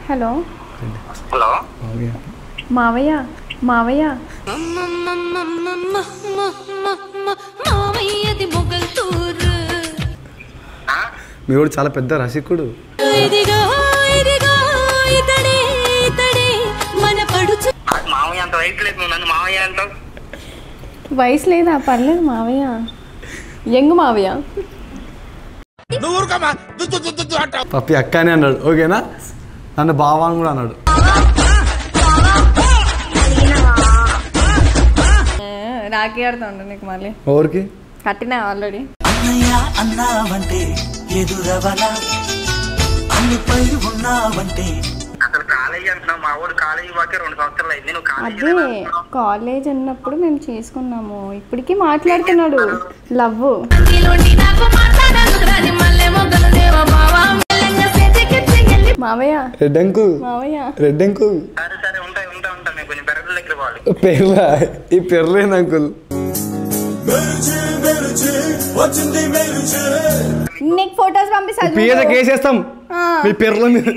Hello hello మావయ్య మావయ్య మామయ్యది మొగల్తూరు ఆ? మీ వాడు చాలా పెద్ద రసికుడు ఇదిగో ఇదిగో ఇతడే ఇతడే మన పడుచు నాకు మామయ్య అంత వయసు లేదు నువ్వు నన్ను మామయ్య అంటావు వయసు లేదా పర్లేదు మావయ్య యంగ్ మావయ్య పప్పి అక్క అని అన్నాడు ఓకేనా నన్ను బావా అని కూడా అన్నాడు ఆ, రాఖీ ఆడుతుండ నీకు మళ్ళీ ఎవరికి కట్టినా ఆల్రెడీ అన్నయ్య అన్నావంటే ఎదురవలా అన్నిపై ఉన్నావంటే అసలు కాలేజీ అంటున్నావు మా ఊరు కాలేజీ వాకే రెండు సంవత్సరాలు అయింది నువ్వు కాలేజీ అదే కాలేజ్ ఉన్నప్పుడు మేము చేసుకున్నాము ఇప్పటికీ మాట్లాడుతున్నాడు లవ్ నాకు మాట్లాడాలి మల్లె మొగ్గలు దేవ బావా మెల్లగా సెజకెత్తి ఎల్లి రెడ్ అంకుల్ మావయ్య రెడ్ అంకుల్ సరే సరే ఉంటాయి ఉంటా ఉంటా నేను కొంచెం పెరగల దగ్గర పోవాలి పెర్లా ఈ పెర్లేను అంకుల్ నీకు ఫొటోస్ పంపిస్తా పిఏద కేసేస్తాం మీ పెర్ల మీద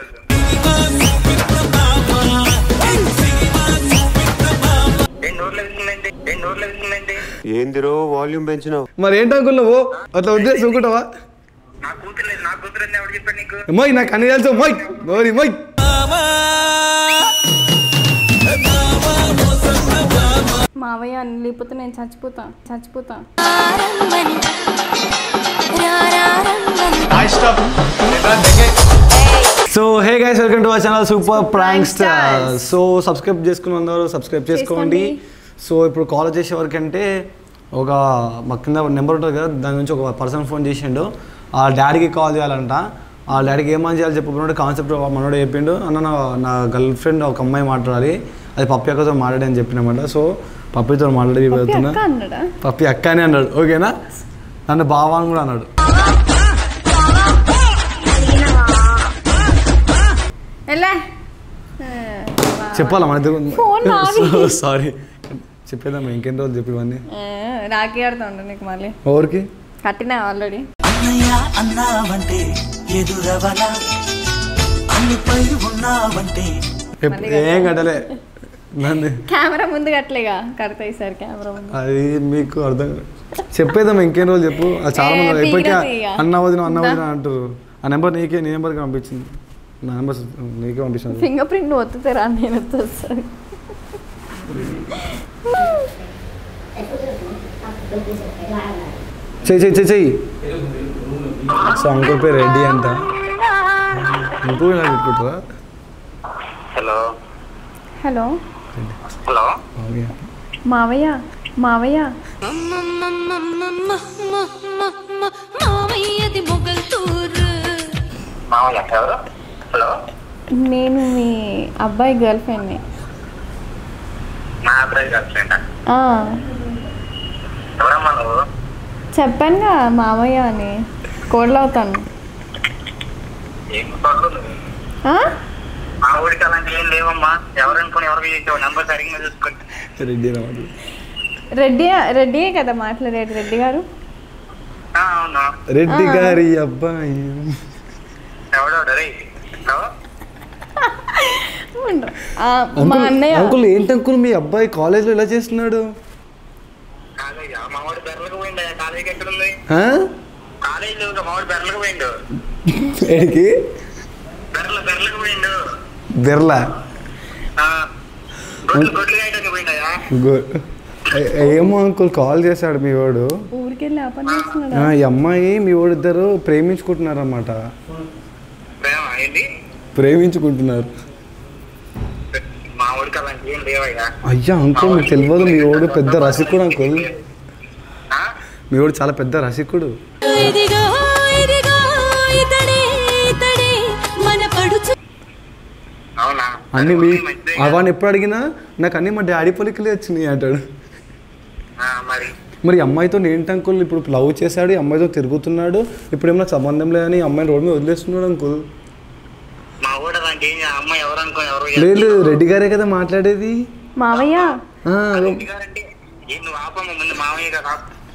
రెండు రోజులు అవుతుందండి రెండు రోజులు అవుతుందండి ఏందిరో వాల్యూమ్ పెంచినావు మరి ఏంటి అంకుల్ నువ్వు అట్లా వద్దే చూకుంటావా నా కూతురు లేదు నా కూతురు అని ఎవరు చెప్పాడు నీకు మొయ్ నాకు అన్ని తెలుసు మొయ్ మోరి మొయ్ మావయ్య లేకపోతే నేను చచ్చిపోతా చచ్చిపోతా రమ్మని రారమ్మని so hey guys welcome to our channel super prank star so subscribe చేసుకుని అందరూ సబ్స్క్రైబ్ చేసుకోండి సో ఇప్పుడు కాల్ చేసే వరకంటే ఒక మా కింద నెంబర్ ఉంటుంది కదా దాని నుంచి ఒక పర్సన్ ఫోన్ చేసిండు ఆ డాడీకి కాల్ చేయాలంట ఆ డాడీకి ఏమని చేయాలి చెప్పకుండా కాన్సెప్ట్ మనోడు చెప్పిండు అన్న నా నా గర్ల్ ఫ్రెండ్ ఒక అమ్మాయి మాట్లాడాలి అది పప్పి అక్కతో మాట్లాడి అని చెప్పినమాట సో పప్పితో మాట్లాడి పప్పి వెళ్తున్నా అక్క అన్నాడా పప్పి అక్క అని అన్నాడు ఓకేనా నన్ను బావా అని కూడా అన్నాడు ఎలా చెప్పాలా మన Phone నాది. ఇద్దరు సారీ చెప్పేద్దాం ఇంకెన్ని రోజులు చెప్పి ఇవన్నీ రాఖీ ఆడుతుండ నీకు మళ్ళీ ఎవరికి కట్టినా ఆల్రెడీ అన్నయ్య అన్నావంటే ఎదురవలా అన్నిపై ఉన్నావంటే ఎప్పు- ఏం కట్టలే నన్ను కెమెరా ముందు కట్టలేగా కడతాయి సార్ కెమెరా ముందు అది మీకు అర్థం కాదు. చెప్పేద్దాం ఇంకేం రోజులు చెప్పు అది చాలా ఏ, మంది ఇప్పటికే పీకినా తీయ. అన్న వదిన అన్న వదిన అంటారు ఆ నెంబర్ నీకే నీ నెంబర్కి పంపించింది నా నెంబర్ నీకే పంపించాను ఫింగర్ ప్రింట్ ఒత్తుతారా నేను వస్తుంది సార్ చెయ్యి చెయ్యి చెయ్యి చెయ్యి సో అంకుల్ పేరు రెడ్డి అంట ఇంకో ఇలా పెట్టుకుంటారా హలో హలో హలో ఓకే మావయ్య మావయ్య మామయ్యది మొగల్తూరు మామయ్య ఎవరు హలో నేను మీ అబ్బాయి గర్ల్ ఫ్రెండ్ని నా అబ్బాయి గర్ల్ ఫ్రెండ్ ఆ, ఎవరమ్మా నువ్వు చెప్పానుగా మావయ్య అని కోడలు అవుతాను ఏం పర్లేదు నువ్వు ఆ? మా ఊరికి అలాంటి ఏం లేవమ్మా ఎవరు అనుకుని ఎవరికి చేసావు నెంబర్ సరిగ్గా చూసుకోండి రెడ్డి అన్నమాట రెడ్డి రెడ్డియే కదా మాట్లాడేది రెడ్డి గారు ఆ, అవును రెడ్డి గారి అబ్బాయి ఎవడో రే హలో ఉండు. ఆ, మా అంకుల్ అన్నయ్య అంకుల్ ఏంటి అంకుల్ మీ అబ్బాయి కాలేజ్లో ఇలా చేస్తున్నాడు కాలేజ్ మా వాడు బెర్లకు పోయిండు కాలేజీకి ఎక్కడ ఉంది ఆ? కాలేజీలో మా వాడు బెర్లకు పోయిండు ఏడికి బెర్రలు బెర్లకు పోయిండు బిర్లా ఆ, గొడ్లు గొడ్లు గాయటానికి పోయిండయా గు- ఏ- ఏమో అంకుల్ కాల్ చేశాడు మీ వాడు ఊరికెళ్ళి ఆ పని చేస్తున్నాడు ఆ, ఈ అమ్మాయి మీ వాడు ఇద్దరు ప్రేమించుకుంటున్నారు అన్నమాట ప్రేమ ఏంటి ప్రేమించుకుంటున్నారు మా ఊరికి అలాంటి ఏం లేవయ్యా అయ్యా అంకుల్ మీకు తెలియదు మీ వాడు పెద్ద రసికుడు అంకుల్ ఆ? మీ వాడు చాలా పెద్ద రసికుడు ఇదిగో ఇదిగో ఇతడే ఇతడే మన పడుచు అవునా అన్ని మీ మంచిదే అవన్నీ ఎప్పుడు అడిగినా నాకు అన్ని మా డాడీ పొలికలే వచ్చినాయి అంటాడు ఆ, మరి మరి ఈ అమ్మాయితో ఏంటి అంకుల్ ఇప్పుడు లవ్ చేశాడు ఈ అమ్మాయితో తిరుగుతున్నాడు ఇప్పుడు ఏమైనా సంబంధం లేదని ఈ అమ్మాయిని రోడ్ మీద వదిలేస్తున్నాడు అంకుల్ మా ఊడు అలాంటి ఏం చే- అమ్మాయి ఎవరు అనుకో ఎవరు లేదు రెడ్డి గారే కదా మాట్లాడేది మావయ్య ఆ, గారంటే ఏం నువ్వు ఆపమ్మ ముందు మామయ్య కదా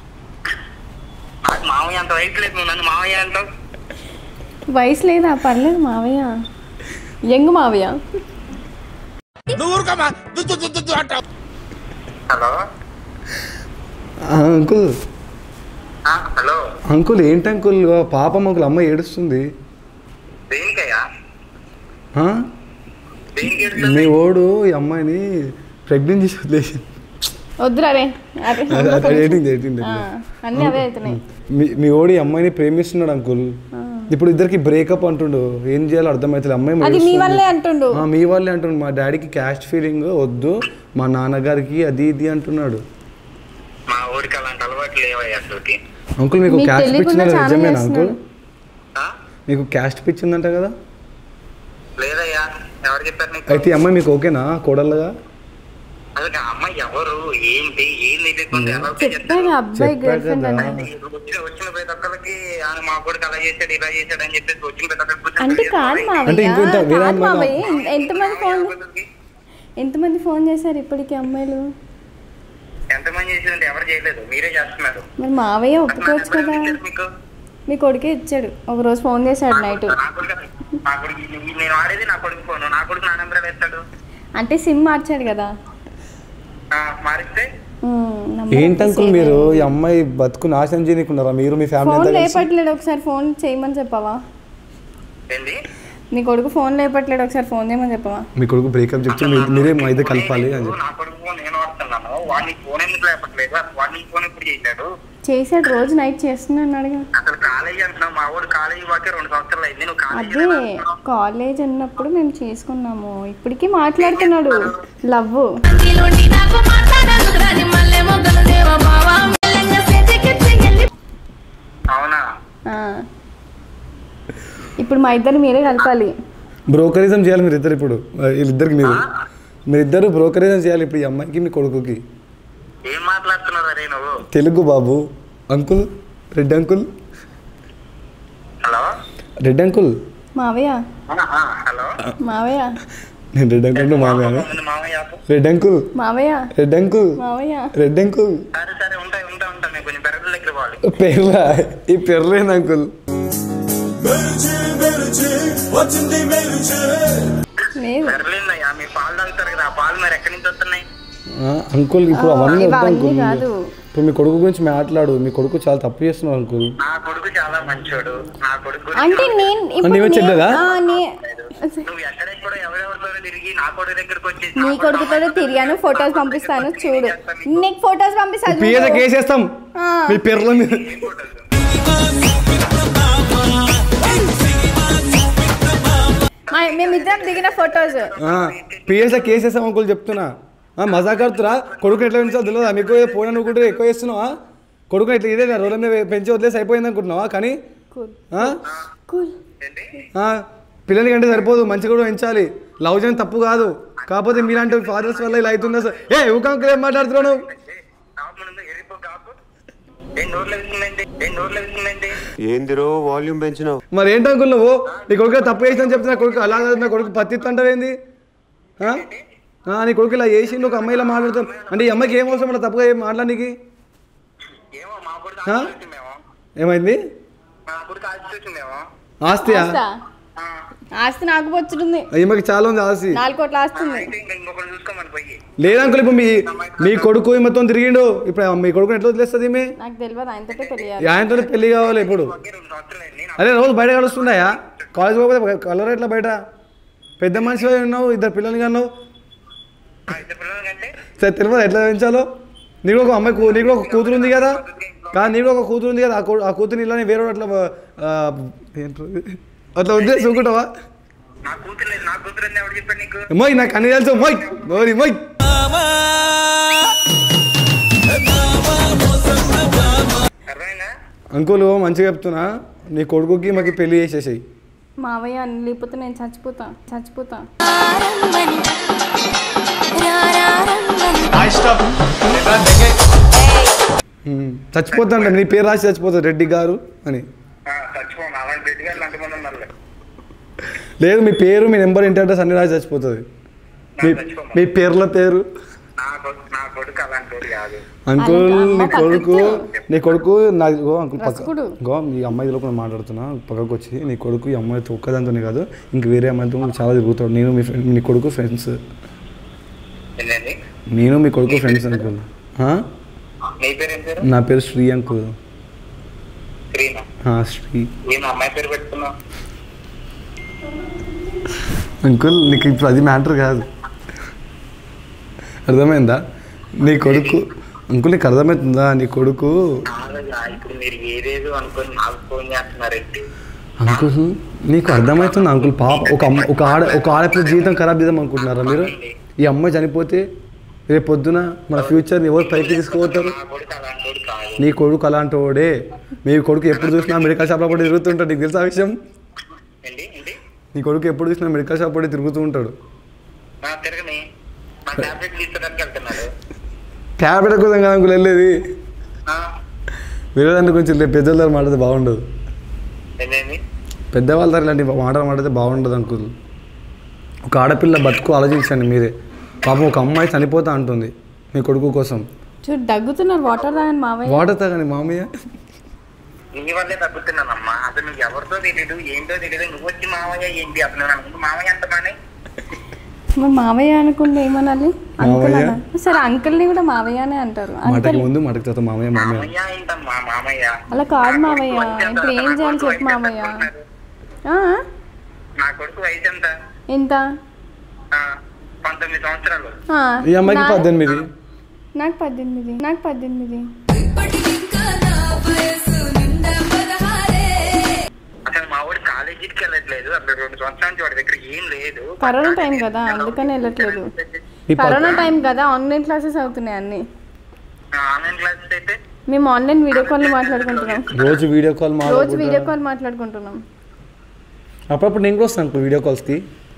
నాకు మామయ్య అంత వయసు లేదు నువ్వు నన్ను మామయ్య అంటావు వయసు లేదా పర్లేదు మావయ్య యంగ్ మావయ్య హలో ఆ, అంకుల్ ఆ, హలో అంకుల్ ఏంటి అంకుల్ పాపం అంకుల్ అమ్మ ఏడుస్తుంది దేనికయ్యా ఆ? దేనికి ఏడుస్తుంది? మీ ఓడు ఈ అమ్మాయిని ప్రెగ్నెంట్ చేసి వదిలేసి వద్దురా రే అరే అది- అది ఏడింది, ఏడింది. ఆ, అన్నీ అవే అవుతున్నాయి మీ మీ ఓడి ఈ అమ్మాయిని ప్రేమిస్తున్నాడు అంకుల్ ఇప్పుడు ఇద్దరికి బ్రేకప్ అంటుండు ఏం చేయాలో అర్థమవుతుంది అమ్మాయి అది మీ ఏడుస్తుంది. వల్లే అంటుండు ఆ, మీ వాళ్ళే అంటుండు మా డాడీకి క్యాస్ట్ ఫీలింగ్ వద్దు మా నాన్నగారికి అది ఇది అంటున్నాడు మా ఊరికి అలాంటి అలవాట్లు లేవయ్యా అసలుకి అంకుల్ మీకు మీకు క్యాస్ట్ తెలియకుండా పిచ్చిందా చాలా నిజమేనా అంకుల్ చేస్తున్నాడు. ఆ? మీకు క్యాస్ట్ పిచ్చిందంట కదా లేదయ్యా ఎవరు చెప్పారు నీకు అయితే ఈ అమ్మాయి మీకు ఓకేనా కోడలుగా అసలు ఆ అమ్మాయి ఎవరు ఏంటి ఏం తెలియకుండా ఎలా వచ్చి చెప్పారు అబ్బాయి చెప్పాడు గర్ల్ ఫ్రెండ్ కదా. అని వచ్చిన వచ్చిన ప్రతి ఒక్కరికి ఆయన మా కొడుకు అలా చేశాడు ఇలా చేశాడు అని చెప్పేసి వచ్చిన ప్రతి ఒక్కరికి కూర్చొని అంటే కాదు అంటే మావయ్య ఇంకొంత వేరే కాదు అమ్మాయిలా? మావయ్య ఎన్- ఎంతమంది ఫోన్ కుదిరి- ఎంతమంది ఫోన్ చేశారు ఇప్పటికి అమ్మాయిలు ఎంతమంది చేసిందంటే ఎవరు చేయలేదు మీరే చేస్తున్నారు మరి మావయ్య నాకు నా ఒప్పుకోవచ్చు నెంబర్ కదా ఎవరు ఇచ్చారు మీకు మీ కొడుకే ఇచ్చాడు ఒక రోజు ఫోన్ చేశాడు నైట్ నా కొడుకు నా కొడుకు ఇది- నేను వాడేది నా కొడుకు ఫోన్ నా కొడుకు నా నెంబర్ వేస్తాడు అంటే సిమ్ మార్చాడు కదా ఆ, మారిస్తే ఉమ్, నంబర్ ఏంటి అయితే అంకుల్ save మీరు అయింది. ఈ అమ్మాయి బతుకు నాశనం చేయనీకున్నారా మీరు మీ ఫ్యామిలీ ఫోన్ అంతా కలిసి? లేపట్లేడు ఒకసారి ఫోన్ చేయమని చెప్పవా ఏంది మీ కొడుకు ఫోన్ లేపట్లేడు ఒకసారి ఫోన్ చేయమని చెప్పవా మీ కొడుకు బ్రేకప్ చెప్తే మీ- మీరే మా ఇద్దరు కలపాలి అని చెప్పి నా కొడుకు ఫోన్ నేను వాడుతున్నాను వాడిని ఫోన్ ఎందుకు లేపట్లేదు అసలు వాడిని ఫోన్ ఎప్పుడు చేశాడు చేశాడు రోజు నైట్ చేస్తున్నా అన్నాడుగా అసలు కాలేజీ అంటున్నావు మా వాడు కాలేజీ వాకే రెండు సంవత్సరాలు అయింది నువ్వు కాలేజీ అదే కాలేజ్ ఉన్నప్పుడు మేము చేసుకున్నాము ఇప్పటికీ మాట్లాడుతున్నాడు లవ్ నీలోండి నాకు మాట్లాడేందుకు రాని మళ్ళీ మొగ్గలు దేవ బావా మెల్లగా చేతికెత్తి వెళ్ళి అవునా ఆ. ఇప్పుడు మా ఇద్దరు మీరే కలపాలి బ్రోకరిజం చేయాలి మీరు ఇద్దరు ఇప్పుడు ఆ, వీళ్ళిద్దరికి మీరు మీరిద్దరు బ్రోకరిజం చేయాలి ఇప్పుడు ఈ అమ్మాయికి మీ కొడుకుకి ఏం మాట్లాడుతున్నావు అరే నువ్వు తెలుగు బాబు uncle red uncle hello red uncle మావయ్య ఆహా, హలో మావయ్య నేను రెడ్ అంకుల్ నువ్వు మామయ్య ముందు మామయ్య ఆపు. రెడ్ అంకుల్ మావయ్య రెడ్ అంకుల్ మావయ్య రెడ్ అంకుల్ సరే సరే ఉంటాయి ఉంటా ఉంటా నేను కొంచెం పెరగల దగ్గర పోవాలి పెర్లా ఈ పెర్లేంది అంకుల్ వచ్చింది మెరుచే లేదు పెరలేదయ్యా మీ పాలు తాగుతారు కదా ఆ పాలు మరి ఎక్కడి నుంచి వస్తున్నాయి ఆ, అంకుల్ ఇప్పుడు అవన్నీ వద్దు ఇవన్నీ అంకుల్ కాదు. ఇప్పుడు మీ కొడుకు గురించి మాట్లాడు మీ కొడుకు చాలా తప్పు చేస్తున్నారు అంకుల్ నా కొడుకు చాలా మంచోడు నా కొడుకు గురించి అంటే నేను ఇప్పుడు నీవే నే- చెడ్డదా? ఆ, నే- నువ్వు ఎక్కడెక్కడో ఎవరెవరితో తిరిగి నా కొడుకు దగ్గరకు వచ్చి నీ కొడుకుతో తిరిగాను ఫొటోస్ పంపిస్తాను చూడు నీకు ఫొటోస్ పంపిస్తాను పిఎస్ చూడు. కేసేస్తాం ఆ. మీ పెర్ల మీద మా- మేమిద్దరం దిగిన ఫొటోస్ పిఎస్ కేసేస్తాం అంకుల్ చెప్తున్నా ఆ, మజాక్ ఆడుతురా కొడుకు ఎట్లా పెంచాలో తెలియదా మీకు పోయినా నువ్వు కూడా ఎక్కువ చేస్తున్నావా కొడుకు ఇట్లా ఇదే రోజుల మీద పెంచి వదిలేసి అయిపోయింది అనుకుంటున్నావా కానీ కూల్ ఆ? కూల్ ఆ, పిల్లలకి అంటే సరిపోదు మంచిగా కూడా పెంచాలి లవ్ చేయడం తప్పు కాదు కాకపోతే మీలాంటి ఫాదర్స్ వల్ల ఇలా అవుతుందా సార్ ఏ ఊకంకులు ఏం మాట్లాడుతున్నావు నువ్వు? కాపు ముందు ఎరిపో కాపు ఏం నోట్లో వెళ్తుందండి ఏం నోట్లో వెళ్తుందండి ఏందిరో వాల్యూమ్ పెంచినావు మరి ఏంటి అంకుల్ నువ్వు నీ కొడుకు తప్పు చేసిన చెప్తున్నా కొడుకు అలా కాదు, నా కొడుకు పత్తి అంటావేంది ఆ? ఆ, నీ కొడుకు ఇలా చేసి ఒక అమ్మాయి ఇలా మాట్లాడుతాం అంటే ఈ అమ్మాయికి ఏం అవసరం అలా తప్పుగా ఏం మాట్లాడడానికి ఏమో మా కొడుకు ఆ? ఆస్తి చూసిందేమో ఏమైంది మా కొడుకు ఆస్తి చూసిందేమో ఆస్తియా ఆస్తా? ఆస్తి నాకు వచ్చుతుంది ఈమెకి చాలా ఉంది ఆస్తి నాలుగు కోట్ల ఆస్తుంది అయితే ఇంకా ఇంకొకరు చూసుకోమని పోయి లేదు అంకుల్ ఇప్పుడు మీ మీ కొడుకు ఈమెతో తిరిగిండు ఇప్పుడు మీ కొడుకు ఎట్లా వదిలేస్తుంది ఈమె నాకు తెలియదు ఆయనతోటే తెలియాలి ఆయనతో పెళ్లి కావాలి ఇప్పుడు ఒకే రెండు సంవత్సరాలు అయింది నా అదే రోజు బయట కలుస్తున్నాయా కాలేజ్ పోతే కలర్ ఎట్లా బయట పెద్ద మనిషి ఉన్నావు ఇద్దరు పిల్లల్ని కన్నావు ఆ ఇద్దరు పిల్లల కంటే సరే తెలియదు ఎట్లా పెంచాలో నీకు ఒక అమ్మాయి కూ- నీకు ఒక కూతురు ఉంది కదా కానీ నీకు ఒక కూతురు ఉంది కదా ఆ కూ- ఆ కూతురు ఇలానే వేరే వాడు అట్లా ఆ, ఏంటో ఇది? అట్లా వద్దే చూకుంటావా నా కూతురు లేదు నా కూతురు అని ఎవరు చెప్పాడు నీకు మొయ్ నాకు అన్ని తెలుసు మొయ్ మోరి మొయ్ అర్థమైందా అంకులు మంచిగా చెప్తున్నా నీ కొడుకుకి మాకు పెళ్లి చేసేసాయి మావయ్య అని లేకపోతే నేను చచ్చిపోతా చచ్చిపోతా రమ్మని రారమ్మని చచ్చిపోతాంట నీ పేరు రాసి చచ్చిపోతుంది రెడ్డి గారు అని ఆ, చచ్చిపోను అలాంటి రెడ్డి గారు అంతమంది ఉన్నారు లేదు మీ పేరు మీ నెంబర్ ఇంటి అడ్రస్ అన్ని రాసి చచ్చిపోతుంది మీ చచ్చిపోమా మీ పేర్ల పేరు నా కొడుకు నా కొడుకు అలాంటి వాడు కాదు అంకుల్ అలాగే అమ్మ నీ కొడుకు పక్కకు. నీ కొడుకు నాకు గో అంకుల్ పక్క రసకుడు. గో మీ అమ్మాయి లోపల మాట్లాడుతున్నా పక్కకు వచ్చి నీ కొడుకు ఈ అమ్మాయితో ఒక్కదాంతోనే కాదు ఇంక వేరే అమ్మాయితో కూడా చాలా తిరుగుతాడు నేను మీ ఫ్రెండ్ నీ కొడుకు ఫ్రెండ్స్ ఏంటండి నేను మీ కొడుకు ఫ్రెండ్స్ అంకుల్ ఆ? నీ పేరు ఏం పేరు నా పేరు శ్రీ అంకుల్ శ్రీనా ఆ, శ్రీ ఏం అమ్మాయి పేరు పెట్టుకున్నావు అంకుల్ నీకు ఇప్పుడు అది మ్యాటర్ కాదు అర్థమైందా నీ కొడుకు అంకుల్ నీకు అర్థమవుతుందా నీ కొడుకు కాదయ్యా, ఇప్పుడు మీరు ఏదేదో అనుకొని నాకు ఫోన్ చేస్తున్నారండి అంకుల్ నీకు అర్థమవుతుంది అంకుల్ పాప ఒక అమ్మ ఒక ఆడ ఒక ఆడపిల్ల జీవితం ఖరాబ్ చేద్దాం అనుకుంటున్నారా మీరు ఈ అమ్మాయి చనిపోతే రేపు పొద్దున మన ఫ్యూచర్ని ఎవరు పైకి తీసుకుపోతారు నా కొడుకు అలాంటి వాడు కాదు నీ కొడుకు అలాంటి వాడే మీ కొడుకు ఎప్పుడు చూసినా మెడికల్ షాప్లో కూడా తిరుగుతుంటాడు నీకు తెలుసా ఆ విషయం ఏంటి ఏంటి నీ కొడుకు ఎప్పుడు చూసినా మెడికల్ షాప్ కూడా తిరుగుతూ ఉంటాడు నా తిరగని నా టాబ్లెట్ తీసుకోవడానికి వెళ్తున్నాడు ట్యాబ్లెట్ కోసం కదా అంకుల్ వెళ్ళేది ఆ, వేరే దాని గురించి రేపు పెద్దవాళ్ళ దగ్గర మాట్లాడితే బాగుండదు ఏంటండి పెద్దవాళ్ళ దగ్గర ఇలాంటి మాటలు మాట్లాడితే బాగుండదు అంకుల్ ఒక ఆడపిల్ల బతుకు ఆలోచించండి మీరే పాపం ఒక అమ్మాయి చనిపోతా అంటుంది మీ కొడుకు కోసం చూడు దగ్గుతున్నారు వాటర్ తాగని మావయ్య వాటర్ తాగని మామయ్య నీ వల్లే తగ్గుతున్నానమ్మా అసలు నువ్వు ఎవరితో తెలియదు ఏంటో తెలియదు నువ్వు వచ్చి మామయ్య ఏంటి అసలు నేను అనుకుంటూ మామయ్య ఎంత మానే మరి మావయ్య అనుకుంటే ఏమనాలి అంకుల్ మావయ్య? అనా సరే అంకుల్ని కూడా మావయ్యనే అంటారు మాటకి అంకుల్ ముందు మాటకి తర్వాత మామయ్య మామయ్య మామయ్య ఏంటమ్మా మామయ్య అలా కాదు మావయ్య ఇప్పుడు ఏం చేయాలి చెప్పు మావయ్య ఆ? నా కొడుకు వయసు ఎంత ఎంత ఆ, పంతొమ్మిది సంవత్సరాలు ఆ, ఈ అమ్మాయికి నా- పద్దెనిమిది నాకు పద్దెనిమిది నాకు పద్దెనిమిది అసలు మా వాడు కాలేజీకి వెళ్ళట్లేదు అసలు రెండు సంవత్సరాల నుంచి వాడి దగ్గర ఏం లేదు కరోనా టైం కదా అందుకని వెళ్ళట్లేదు ఈ పక్క- కరోనా టైం కదా ఆన్లైన్ క్లాసెస్ అవుతున్నాయి అన్ని ఆన్లైన్ క్లాసెస్ అయితే మేము ఆన్లైన్ వీడియో కాల్ మాట్లాడుకుంటున్నాం రోజు వీడియో కాల్ రోజు వీడియో మాట్లాడుకుంటా కాల్ మాట్లాడుకుంటున్నాం అప్పుడప్పుడు నేను కూడా వస్తాను వీడియో కాల్స్కి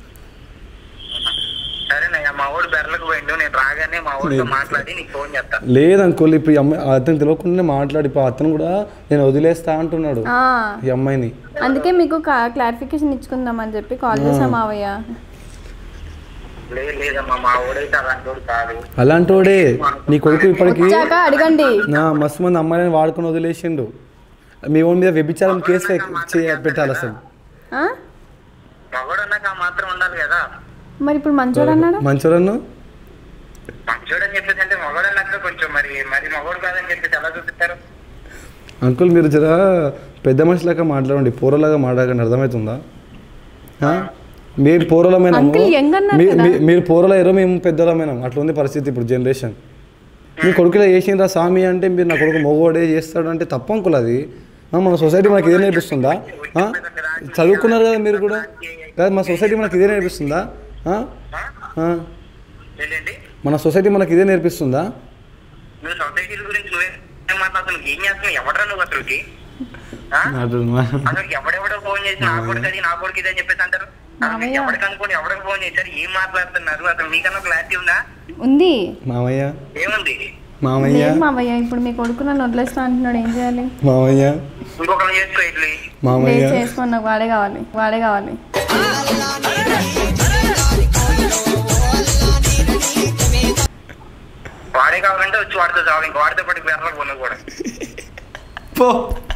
సరేనయ్యా మా వాడు బెర్లకు పోయిండు నేను రాగానే మా వాడితో మాట్లాడి నీకు ఫోన్ చేస్తా లేదు అంకుల్ ఇప్పుడు ఈ అమ్మాయి అతను తెలియకుండానే మాట్లాడి ఇప్పుడు అతను కూడా నేను వదిలేస్తా అంటున్నాడు ఆ, ఈ అమ్మాయిని అందుకే మీకు క్లారిఫికేషన్ ఇచ్చుకుందాం అని చెప్పి కాల్ చేసాం మావయ్య లేదు లేదమ్మా మా వాడైతే అలాంటి వాడు కాదు అలాంటోడే నీ కొడుకు ఇప్పటికి వచ్చాక అడగండి నా మస్తు మంది అమ్మాయిని వాడుకొని వదిలేసిండు మీ ఓన్ మీద వ్యభిచారం కేసు చే- పెట్టాలి అసలు ఆ? మగవాడు అన్నాక ఆ మాత్రం ఉండాలి కదా మరి ఇప్పుడు మంచోడు అన్నాడు మంచోరన్ను మంచోడు అని చెప్పేసి అంటే మగవాడు అన్నాక కొంచెం మరి మరి మగవాడు కాదని చెప్పేసి ఎలా చూపిస్తారు అంకుల్ మీరు జర పెద్ద మనిషిలాగా మాట్లాడండి పోరలాగా మాట్లాడకండి అర్థమవుతుందా ఆ? మీరు పోరలమైనాము అంకుల్ యంగ్ అన్నారు మీ- కదా. మీ- మీరు పోరలయ్యారో మేము పెద్దలమైనాం అట్లా ఉంది పరిస్థితి ఇప్పుడు జనరేషన్ మీ కొడుకులా చేసిండ్రా స్వామి అంటే మీరు నా కొడుకు మగవాడే చేస్తాడు అంటే తప్పు అంకుల్ అది ఆ, మన సొసైటీ మనకి ఇదే నేర్పిస్తుందా ఆ? చదువుకున్నారు కదా మీరు కూడా కాదు మన సొసైటీ మనకి ఇదే నేర్పిస్తుందా ఆ? ఆ. ఏంటండి మన సొసైటీ మనకి ఇదే నేర్పిస్తుందా నువ్వు సొసైటీ గురించి నువ్వే ఏం మాట్లాడుతున్నావు ఏం చేస్తున్నావు ఎవడరా నువ్వు అసలుకి ఆ? అసలు ఎవడెవడో ఫోన్ చేసి నా కొడుకు అది నా కొడుకు ఇది అని చెప్పేసి అంటారు అసలు మీకు మామయ్య. ఎవరికి అనుకోని ఎవరికి ఫోన్ చేశారు ఏం మాట్లాడుతున్నారు అసలు మీకన్నా క్లారిటీ ఉందా ఉంది మామయ్య ఏముంది మామయ్య లేదు మావయ్య ఇప్పుడు మీ కొడుకు నన్ను వదిలేస్తా అంటున్నాడు ఏం చేయాలి మామయ్య ఇంకొకరు చేసుకో ఇడ్లీ మామయ్య లేదు చేసుకోండి నాకు వాడే కావాలి వాడే కావాలి వాడే కావాలంటే వచ్చి వాడితో చావాలి ఇంకా వాడితో పాటు బెర్రకు ఉన్న కూడా పో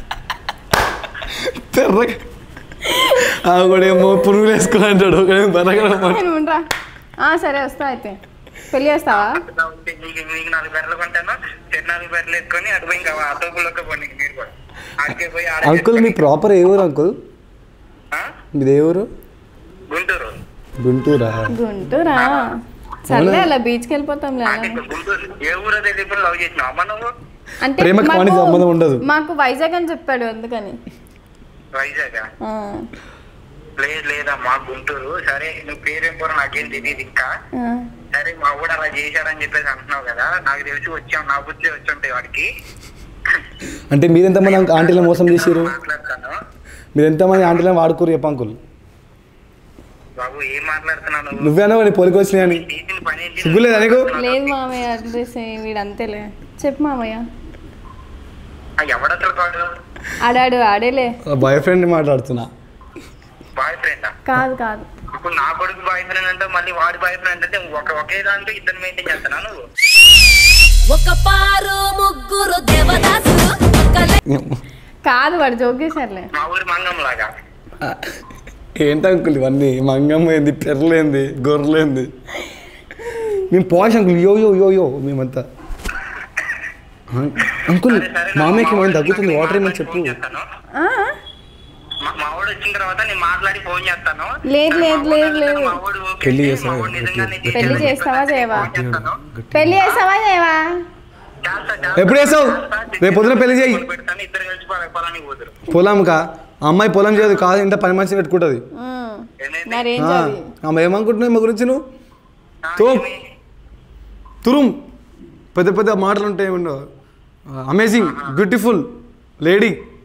తెర్రగా ఆ ఒకడేమో పురుగులు వేసుకోవాలంటాడు ఒకడేమో బెరగడం నేను ఉండరా ఆ, సరే వస్తా అయితే పెళ్ళి చేస్తావా నీకు నీకు నాలుగు బెర్రలు కొంటాను చెరు నాలుగు బెర్రలు వేసుకొని అటు పోయి ఇంకా ఆ తోపులోకి పోనీ మీరు కూడా ఆడికే పోయి ఆడ అంకుల్ మీ ప్రాపర్ ఏ ఊరు అంకుల్ ఆ? మీది ఏ ఊరు గుంటూరు గుంటూరా గుంటూరా సర్లే అలా బీచ్కి వెళ్ళిపోతాంలే అలా అంటే గుంటూరు ఏ ఊరో తెలియదు లవ్ చేసినావు అమ్మ నువ్వు అంటే ప్రేమకి మాకు- వానికి సంబంధం ఉండదు. మాకు వైజాగ్ అని చెప్పాడు అందుకని వైజాగ్ ఆ, లేదు లేదమ్మా గుంటూరు సరే నువ్వు పేరేం కూడా నాకేం తెలియదు ఇంకా ఆ. సరే మా ఊడు అలా చేశాడని చెప్పేసి అంటున్నావు కదా నాకు తెలిసి వచ్చాం నా బుద్ధి వచ్చి ఉంటాయి వాడికి అంటే మీరు ఎంతమంది అంక- ఆంటీలను మోసం చేసారు మాట్లాడతాను మీరు ఎంతమంది ఆంటీలను వాడుకోరు చెప్పు అంకుల్ బాబు ఏం మాట్లాడుతున్నావు నువ్వు నువ్వేనా వాడి పోలికి వచ్చినాయి అని చేసిన పని ఏంటి సిగ్గులేదా నీకు లేదు మామయ్య అడ్రస్ వీడు అంతేలే చెప్పు మామయ్య ఆ, ఎవడసలు కాదు ఆడాడు ఆడేలే బాయ్ ఫ్రెండ్ మాట్లాడుతున్నా బాయ్ ఫ్రెండ్ కాదు కాదు ఇప్పుడు నా కొడుకు బాయ్ ఫ్రెండ్ అంటే మళ్ళీ వాడి బాయ్ ఫ్రెండ్ అంటే ఒక ఒకే దాంట్లో ఇద్దరు మెయింటైన్ చేస్తున్నా నువ్వు ఒక పారు ముగ్గురు దేవదాసులు ఒక కాదు వాడు జోక్ చేశారులే మా ఊరి మంగం లాగా ఏంటి అంకుల్ ఇవన్నీ మంగమ్మ ఏంది పెర్లేంది గొర్రెలేంది మేము పాష్ అంకుల్ యో యో యో యో మేమంతా అం- అంకుల్ సరే, సరే, మామయ్యకి మా ఏమైనా వాడికి తగ్గుతుంది వాటర్ ఏమని మాట్లాడి చెప్పు ఫోన్ చేస్తాను. ఆ? మా- మా వాడు వచ్చిన తర్వాత నేను మాట్లాడి ఫోన్ చేస్తాను లేదు, సరే, లేదు, మా వాడు లేదు, లేదు. మా వాడు ఓకే పెళ్లి అంటే, చేస్తావా? మా వాడు నిజంగానే ఓకే. పెళ్లి చేయాలని చేస్తావా, చెప్పేసి చేయవా? ఫోన్ చేస్తాను. పెళ్లి చేస్తావా చేయవా చేస్తా, చేస్తా. ఎప్పుడు చేస్తావు? రేపు పొద్దున పెళ్లి చేయి. పెడతాను, ఇద్దరు కలిసి పొల- పొలానికి పోదురు పొలంకా ఆ అమ్మాయి పొలం చేయదు కాదు ఇంత పని మనిషి పెట్టుకుంటుంది ఉమ్. ఏంటంటే, మరేం ఆ, చదివి ఆమె ఏమనుకుంటున్నావు మా గురించి నువ్వు ఆ, తో. ఏమి? తురుం పెద్ద పెద్ద మాటలు ఉంటాయి ఉండవు అమేజింగ్ బ్యూటిఫుల్ లేడీ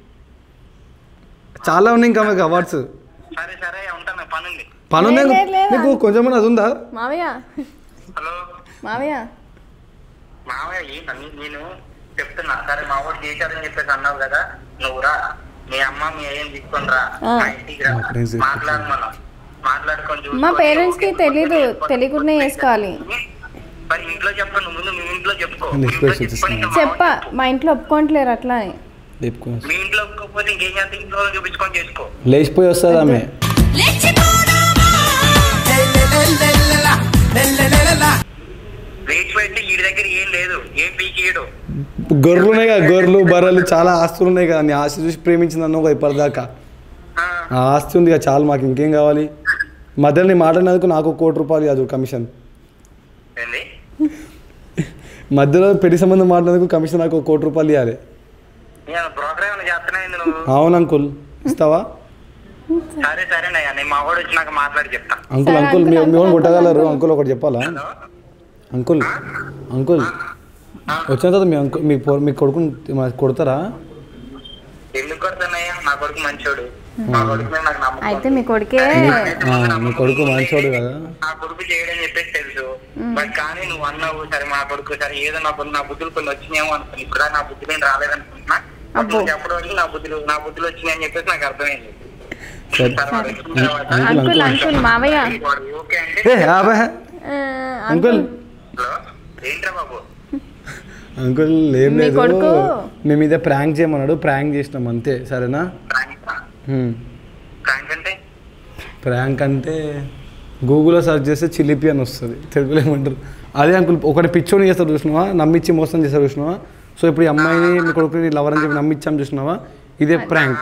చాలా ఉన్నాయి ఇంకా ఆమెకు అవార్డ్స్ సరే సరే ఉంటాను పని ఉంది పని ఉంది లేదు, లేదు, లేదు. నీకు కొంచెం అది ఉందా మావయ్య హలో మావయ్య మామయ్య ఏంటని నేను చెప్తున్నా సరే మా వాడు చేశాడని చెప్పేసి అన్నావు కదా నువ్వు రా మీ అమ్మ మీ ఏం తీసుకొని రా ఆ. మా ఇంటికి రా మా friends తీసుకొని మాట్లాడు మనం మాట్లాడుకొని చూసుకొని మా parents కి ఓకే, తెలీదు. ఓకే, తెలియకుండానే ఓకే, చేసుకోవాలి. మరి ఇంట్లో చెప్పను ముందు మీ ఇంట్లో చెప్పుకో నేను మీ ఇంట్లో express చెప్పుకొని ఇంకా మా చెప్ప వాడికి చెప్పు. మా ఇంట్లో ఒప్పుకోవట్లేరు అట్లా అని మీ ఇంట్లో ఒప్పుకోకపోతే ఇంకేం చేస్తే ఇంట్లో చూపించుకొని చేసుకో లేచిపోయి వస్తుంది ఆమె రేట్ పెట్టి ఈ దగ్గర ఏం లేదు ఏం పీకియడు గొర్రెలు ఉన్నాయి కదా గొర్రెలు బర్రెలు చాలా ఆస్తులు ఉన్నాయి కదా నీ ఆస్తి చూసి ప్రేమించింది అన్నావు ఇప్పటిదాకా ఆ, ఆ ఆస్తి ఉంది కదా చాలు మాకు ఇంకేం కావాలి మధ్యలో నీ మాట్లాడినందుకు నాకు ఒక కోటి రూపాయలు కాదు కమిషన్ ఏంది మధ్యలో పెళ్లి సంబంధం మాట్లాడినందుకు కమిషన్ నాకు ఒక కోటి రూపాయలు ఇవ్వాలి నేను ప్రోగ్రామ్ చేస్తున్నాయి నువ్వు అవును అంకుల్ ఇస్తావా సరే సరేనయ్యా నేను మా వాడు వచ్చినాక మాట్లాడి చెప్తా అంకుల్ సరే, అంకుల్ అంకుల్, మీ అంకుల్, మీ కొట్టగలరు అంకుల్. అంకుల్ ఒకటి చెప్పాలా హలో అంకుల్ అంకుల్ వచ్చిన తర్వాత మీ అంకుల్ మీ పొ- మీ కొడుకుని మా- కొడతారా ఎందుకు కొడతానయ్యా నా కొడుకు మంచోడు నా కొడుకు మీద నాకు నమ్మకం అయితే ఉంది. మీ కొడుకే ఆ, మీ కొడుకు మంచోడు కదా నా కొడుకు చేయడని చెప్పేసి తెలుసు బట్ కానీ నువ్వు అన్నావు సరే మా కొడుకు సరే ఏదో నా కొడుకు నా బుద్ధులు కొన్ని వచ్చినాయేమో అనుకుని ఇప్పుడు దాకా నా బుద్ధులు ఏం రాలేదనుకుంటున్నా బట్ అబ్బో. నువ్వు చెప్పడం వల్ల నా బుద్ధులు నా బుద్ధులు వచ్చినాయని చెప్పేసి నాకు అర్థమైంది సరే. తర్వాత వచ్చిన తర్వాత అంకుల్ అంకుల్ మావయ్య వాడు ఓకే అంటే ఏ ఆపే. ఆ, అంకుల్ హలో ఏంట్రా బాబు అంకుల్ ఏం మీ లేదు కొడుకు? మేము ఇదే ప్రాంక్ చేయమన్నాడు ప్రాంక్ చేసినాం అంతే సరేనా ప్రాంక్ హ్మ్. ప్రాంక్ అంటే ప్రాంక్ అంటే గూగుల్లో సెర్చ్ చేస్తే చిలిపి అని వస్తుంది తెలుగులో ఏమంటారు అదే అంకుల్ ఒకటి పిచ్చోని చేస్తారు చూసినావా నమ్మిచ్చి మోసం చేస్తారు చూసినావా సో ఇప్పుడు ఈ అమ్మాయిని మీ కొడుకుని లవర్ అని చెప్పి నమ్మిచ్చాం చూసినావా ఇదే ప్రాంక్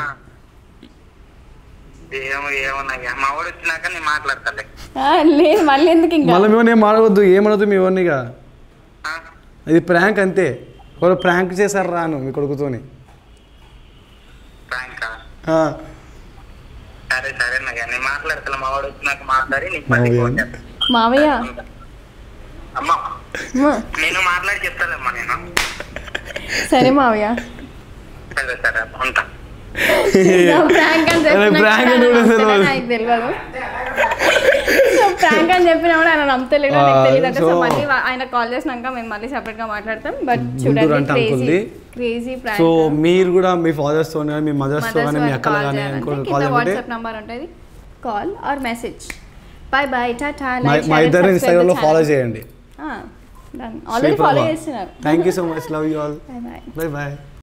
ఏమో ఏమన్నా మా వాడు వచ్చినాక నేను మాట్లాడతాలే ఆ, లేదు మళ్ళీ ఎందుకు ఇంకా మళ్ళీ మేము ఏం మాడవద్దు ఏమనొద్దు మీ ఇవన్నీగా ఆ? ఇది ప్రాంక్ అంతే ఎవరు ప్రాంక్ చేశారు రాను మీ కొడుకుతోని ప్రాంకా ఆ, సరే సరే అన్నయ్య నేను మాట్లాడతా మా వాడు వచ్చినాక మాట్లాడి నీకు మళ్ళీ మావయ్య. ఫోన్ చేస్తా. మావయ్య అమ్మా అమ్మ, నేను మాట్లాడి చెప్తానమ్మా నేను సరే మావయ్య సరే సరే ఉంటా ప్రాంక్ అని అరే, చెప్పినా prank అని కూడా కూడా ఆయన తెలియదు. నాకు తెలియదు ప్రాంక్ అని చెప్పినా కూడా ఆయన నమ్మతలేదు ఆ, నాకు తెలియదు అంటే సో so- మళ్ళీ వా- ఆయన కాల్ చేసినాక మేము మళ్ళీ సెపరేట్ గా మాట్లాడతాం బట్ గుంటూరు చూడండి అంటే క్రేజీ అంకుల్ది. క్రేజీ ప్రాంక్ సో మీరు కూడా మీ ఫాదర్స్తో కానీ మీ మదర్స్తో కానీ మీ అక్కలు కానీ ఇంకోటి కాల్ చేయమంటే వాట్సాప్ నంబర్ ఉంటుంది call or message bye bye tata మా మా ఇద్దరు ఇన్స్టాగ్రామ్లో ఫాలో చేయండి ఆల్రెడీ ఫాలో చేస్తున్నారు thank you so much love you all bye bye bye bye